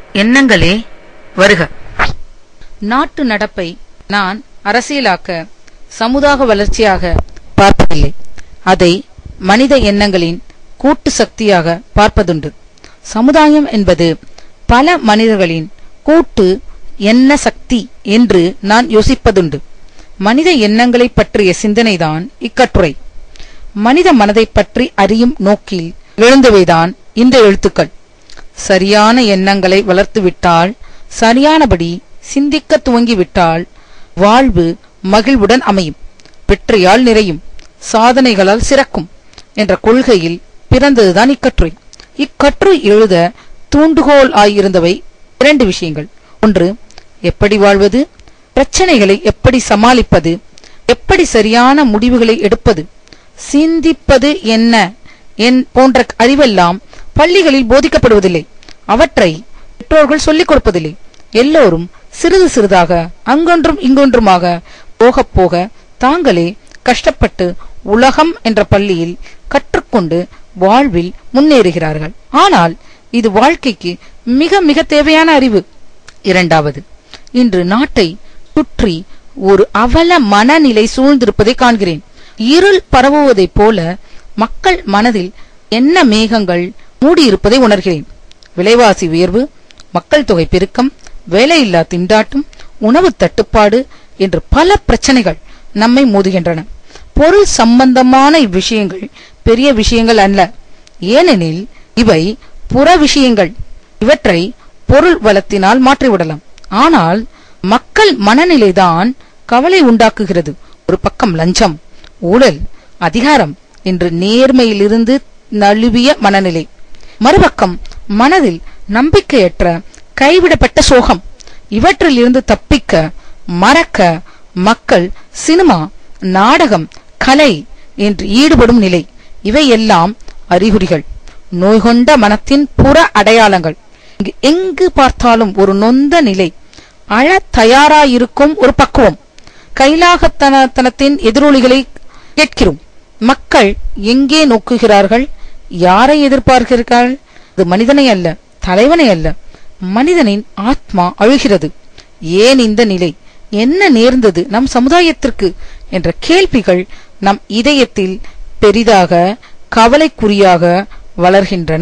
எண்ணங்களே வருக நாட்டு நடப்பை நான் அரசியலாக்க சமுதாய வளர்ச்சியாக பார்ப்பதில்லை அதை மனித எண்ணங்களின் கூட்டு சக்தியாக பார்ப்பதுண்டு சமுதாயம் என்பது பல மனிதர்களின் கூட்டு எண்ண சக்தி என்று நான் யோசிப்பதுண்டு மனித எண்ணங்களைப் பற்றிய சிந்தனைதான் இக்கட்டுரை மனித மனதைப் பற்றி அறியும் நோக்கில் எழுந்தவைதான் இந்த எழுத்துக்கள் சரியான எண்ணங்களை வளர்த்துவிட்டால் சரியானபடி சிந்திக்க துவங்கிவிட்டால் வாழ்வு மகிழ்வுடன் அமையும் வெற்றியால் நிறையும் சாதனைகளால் சிறக்கும் என்ற கொள்கையில் பிறந்ததுதான் இக்கட்டுரை இக்கட்டுரை எழுத தூண்டுகோல் ஆயிருந்தவை இரண்டு விஷயங்கள் ஒன்று எப்படி வாழ்வது பிரச்சனைகளை எப்படி சமாளிப்பது எப்படி சரியான முடிவுகளை எடுப்பது சிந்திப்பது என்ன என் போன்ற அறிவெல்லாம் பள்ளிகளில் போதிக்கப்படுவதில்லை அவற்றை பெற்றோர்கள் சொல்லிக் கொடுப்பதில்லை எல்லோரும் சிறிது சிறிதாக அங்கொன்றும் இங்கொன்றுமாக போக போக தாங்களே கஷ்டப்பட்டு உலகம் என்ற பள்ளியில் கற்றுக்கொண்டு வாழ்வில் முன்னேறுகிறார்கள் ஆனால் இது வாழ்க்கைக்கு மிக மிக தேவையான அறிவு இரண்டாவது இன்று நாட்டை சுற்றி ஒரு அவல மனநிலை சூழ்ந்திருப்பதை காண்கிறேன் இருள் பரவுவதைப் போல மக்கள் மனதில் என்ன மேகங்கள் மூடியிருப்பதை உணர்கிறேன் விலைவாசி உயர்வு மக்கள் தொகை பெருக்கம் வேலையில்லா திண்டாட்டம் உணவு தட்டுப்பாடு என்று பல பிரச்சனைகள் நம்மை மோதுகின்றன பொருள் சம்பந்தமான இவ்விஷயங்கள் பெரிய விஷயங்கள் அல்ல ஏனெனில் இவை புற விஷயங்கள் இவற்றை பொருள் வளத்தினால் மாற்றிவிடலாம் ஆனால் மக்கள் மனநிலைதான் கவலை உண்டாக்குகிறது ஒரு பக்கம் லஞ்சம் ஊழல் அதிகாரம் என்று நேர்மையிலிருந்து நழுவிய மனநிலை மறுபக்கம் மனதில் நம்பிக்கையற்ற கைவிடப்பட்ட சோகம் இவற்றிலிருந்து தப்பிக்க மறக்க மக்கள் சினிமா நாடகம் கலை என்று ஈடுபடும் நிலை இவையெல்லாம் அறிகுறிகள் நோய்கொண்ட மனத்தின் புற அடையாளங்கள் இங்கு எங்கு பார்த்தாலும் ஒரு நொந்த நிலை அழ தயாராயிருக்கும் ஒரு பக்குவம் கைலாகத்தனத்தின் எதிரொலிகளை கேட்கிறோம் மக்கள் எங்கே நோக்குகிறார்கள் யாரை எதிர்பார்க்கிறார்கள் அது மனிதனை அல்ல தலைவனை அல்ல மனிதனின் ஆத்மா அழுகிறது ஏன் இந்த நிலை என்ன நேர்ந்தது நம் சமுதாயத்திற்கு என்ற கேள்விகள் நம் இதயத்தில் பெரிதாக கவலைக்குறியாக வளர்கின்றன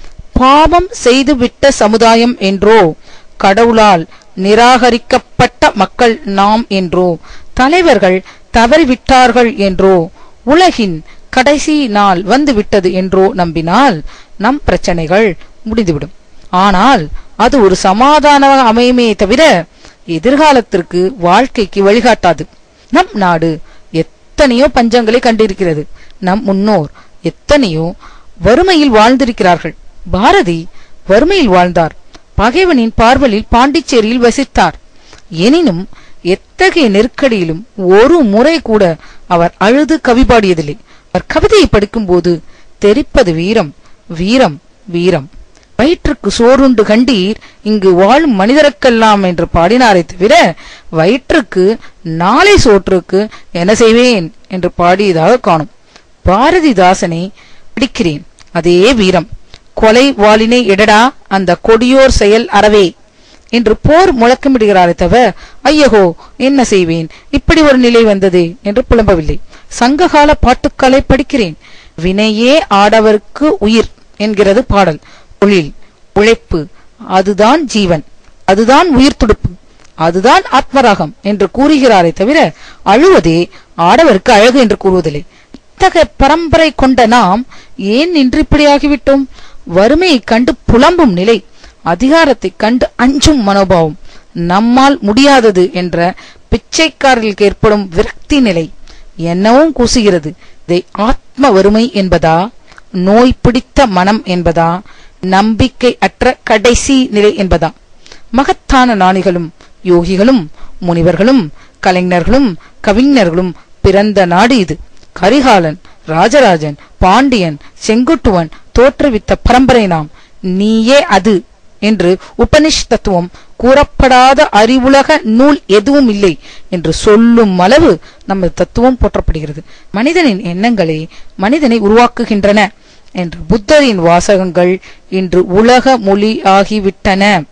பாவம் செய்துவிட்ட சமுதாயம் என்றோ கடவுளால் நிராகரிக்கப்பட்ட மக்கள் நாம் என்றோ தலைவர்கள் தவறிவிட்டார்கள் என்றோ உலகின் கடைசி நாள் வந்துவிட்டது என்றோ நம்பினால் நம் பிரச்சனைகள் முடிந்துவிடும் ஆனால் அது ஒரு சமாதானமாக அமையுமே தவிர எதிர்காலத்திற்கு வாழ்க்கைக்கு வழிகாட்டாது நம் நாடு எத்தனையோ பஞ்சங்களை கண்டிருக்கிறது நம் முன்னோர் எத்தனையோ வறுமையில் வாழ்ந்திருக்கிறார்கள் பாரதி வறுமையில் வாழ்ந்தார் பகைவனின் பார்வலில் பாண்டிச்சேரியில் வசித்தார் எனினும் எத்தகைய நெருக்கடியிலும் ஒரு முறை கூட அவர் அழுது கவி பாடியதில்லை அவர் கவிதையை படிக்கும்போது தெரிப்பது வீரம் வீரம் வீரம் வயிற்றுக்கு சோறுண்டு கண்டீர் இங்கு வாழும் மனிதருக்கெல்லாம் என்று பாடினாரே தவிர வயிற்றுக்கு நாளை சோற்றுக்கு என்ன செய்வேன் என்று பாடியதாக காணும் பாரதிதாசனை பிடிக்கிறேன் அதே வீரம் கொலை வாளினை எடடா அந்த கொடியோர் செயல் அறவே என்று போர் முழக்கமிடுகிறாரே தவிர ஐயகோ என்ன செய்வேன் இப்படி ஒரு நிலை வந்தது என்று புலம்பவில்லை சங்ககால பாட்டுக்களை படிக்கிறேன் வினையே ஆடவர்க்கு உயிர் என்கிறது பாடல் தொழில் உழைப்பு அதுதான் ஜீவன் அதுதான் உயிர் துடுப்பு அதுதான் ஆத்மராகம் என்று கூறுகிறாரே தவிர அழுவதே ஆடவருக்கு அழகு என்று கூறுவதில்லை இத்தகைய பரம்பரை கொண்ட நாம் ஏன் இன்று இப்படியாகிவிட்டோம் வறுமையை கண்டு புலம்பும் நிலை அதிகாரத்தை கண்டு அஞ்சும் மனோபாவம் நம்மால் முடியாதது என்ற பிச்சைக்காரர்களுக்கு ஏற்படும் விரக்தி நிலை என்னவும் கூசுகிறது இதை ஆத்ம வறுமை என்பதா நோய் பிடித்த மனம் என்பதா நம்பிக்கை அற்ற கடைசி நிலை என்பதா மகத்தான ஞானிகளும் யோகிகளும் முனிவர்களும் கலைஞர்களும் கவிஞர்களும் பிறந்த நாடு இது கரிகாலன் ராஜராஜன் பாண்டியன் செங்குட்டுவன் தோற்றுவித்த பரம்பரை நாம் நீயே அது என்று உபனிஷ் தத்துவம் கூறப்படாத அறிவுலக நூல் எதுவும் இல்லை என்று சொல்லும் அளவு நமது தத்துவம் போற்றப்படுகிறது மனிதனின் எண்ணங்களே மனிதனை உருவாக்குகின்றன என்று புத்தரின் வாசகங்கள் இன்று உலக மொழி ஆகிவிட்டன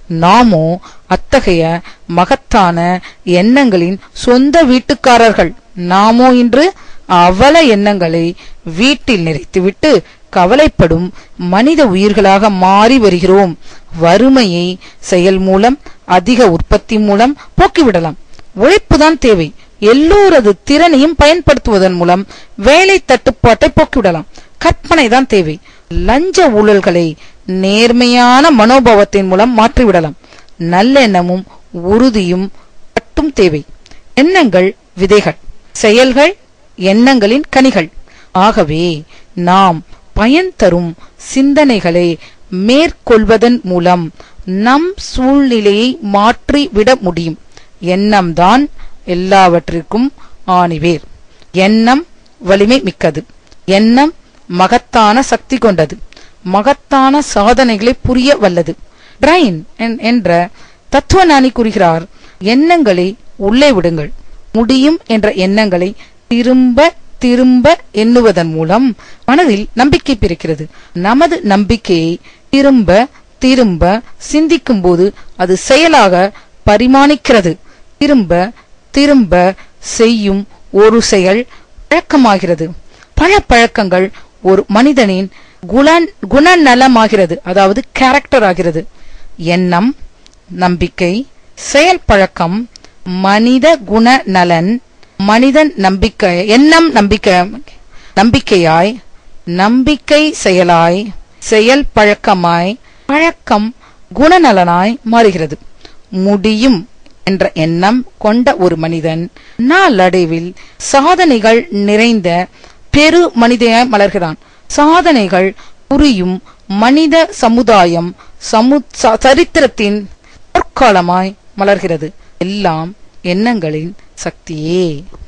நாமோ அத்தகைய மகத்தான எண்ணங்களின் சொந்த வீட்டுக்காரர்கள் நாமோ இன்று அவல எண்ணங்களை வீட்டில் நிறைத்துவிட்டு கவலைப்படும் மனித உயிர்களாக மாறி வருகிறோம் வறுமையை செயல் மூலம் அதிக உற்பத்தி மூலம் போக்கிவிடலாம் உழைப்புதான் தேவை எல்லோரது திறனையும் பயன்படுத்துவதன் மூலம் வேலை தட்டுப்பாட்டை போக்கிவிடலாம் கற்பனை தான் தேவை லஞ்ச ஊழல்களை நேர்மையான மனோபாவத்தின் மூலம் மாற்றிவிடலாம் நல்லெண்ணமும் உறுதியும் மட்டும் தேவை எண்ணங்கள் விதைகள் செயல்கள் எண்ணங்களின் கனிகள் ஆகவே நாம் பயன் தரும் சிந்தனைகளை மேற்கொள்வதன் மூலம் நம் சூழ்நிலையை மாற்றிவிட முடியும் எண்ணம்தான் எல்லாவற்றிற்கும் ஆணிவேர் எண்ணம் வலிமை மிக்கது எண்ணம் மகத்தான சக்தி கொண்டது மகத்தான சாதனைகளை புரிய வல்லது பிரைன் என்ற தத்துவஞானி கூறுகிறார் எண்ணங்களை உள்ளே விடுங்கள் முடியும் என்ற எண்ணங்களை திரும்ப திரும்ப எண்ணுவதன் மூலம் மனதில் நம்பிக்கை பிறக்கிறது நமது நம்பிக்கையை திரும்ப திரும்ப சிந்திக்கும் போது அது செயலாக பரிமாணிக்கிறது திரும்ப திரும்ப செய்யும் ஒரு செயல் பழக்கமாகிறது பல பழக்கங்கள் ஒரு மனிதனின் குண குணநலமாகிறது அதாவது கேரக்டர் ஆகிறது எண்ணம் நம்பிக்கை செயல் பழக்கம் மனித குணநலன் மனிதன் நம்பிக்கை எண்ணம் நம்பிக்கை நம்பிக்கையாய் நம்பிக்கை செயலாய் செயல் பழக்கமாய் பழக்கம் குணநலனாய் மாறுகிறது முடியும் என்ற எண்ணம் கொண்ட ஒரு மனிதன் நாளடைவில் சாதனைகள் நிறைந்த பெரு மனிதனாய் மலர்கிறான் சாதனைகள் புரியும் மனித சமுதாயம் சமு ச- சரித்திரத்தின் பொற்காலமாய் மலர்கிறது எல்லாம் எண்ணங்களின் சக்தியே